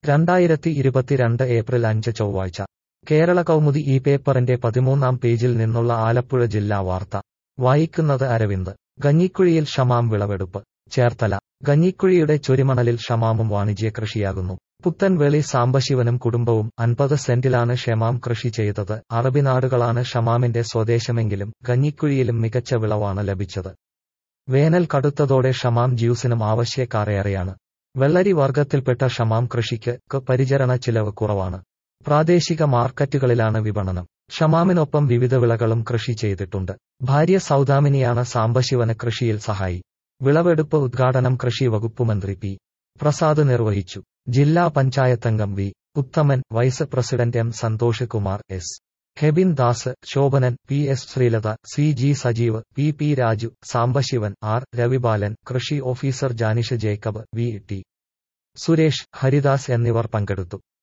രണ്ടായിരത്തി ഇരുപത്തിരണ്ട് ഏപ്രിൽ അഞ്ച് ചൊവ്വാഴ്ച കേരള കൗമുദി ഈ പേപ്പറിന്റെ പതിമൂന്നാം പേജിൽ നിന്നുള്ള ആലപ്പുഴ ജില്ലാ വാർത്ത വായിക്കുന്നത് അരവിന്ദ് ഗഞ്ഞിക്കുഴിയിൽ ഷമാം വിളവെടുപ്പ് ചേർത്തല ഗഞ്ഞിക്കുഴിയുടെ ചൊരിമണലിൽ ഷമാമും വാണിജ്യ കൃഷിയാകുന്നു പുത്തൻവേളി സാംബശിവനും കുടുംബവും അൻപത് സെന്റിലാണ് ഷമാം കൃഷി ചെയ്തത് അറബിനാടുകളാണ് ഷമാമിന്റെ സ്വദേശമെങ്കിലും ഗഞ്ഞിക്കുഴിയിലും മികച്ച വിളവാണ് ലഭിച്ചത് വേനൽ കടുത്തതോടെ ഷമാം ജ്യൂസിനും ആവശ്യക്കാരേറെയാണ് വെള്ളരി വർഗത്തിൽപ്പെട്ട ഷമാം കൃഷിക്ക് ക്ക് പരിചരണ ചിലവ് കുറവാണ് പ്രാദേശിക മാർക്കറ്റുകളിലാണ് വിപണനം ഷമാമിനൊപ്പം വിവിധ വിളകളും കൃഷി ചെയ്തിട്ടുണ്ട് ഭാര്യ സൗദാമിനിയാണ് സാംബശിവന് കൃഷിയിൽ സഹായി വിളവെടുപ്പ് ഉദ്ഘാടനം കൃഷി വകുപ്പ് മന്ത്രി പി പ്രസാദ് നിർവഹിച്ചു ജില്ലാ പഞ്ചായത്തംഗം V Uthaman vice president M Santhosh Kumar S Hebin Das Sobhanan P S Sreelatha C G Sajeev P P Raju Sambasivan R Ravibalan കൃഷി officer Janish Jacob V T Suresh Haridas എന്നിവർ പങ്കെടുത്തു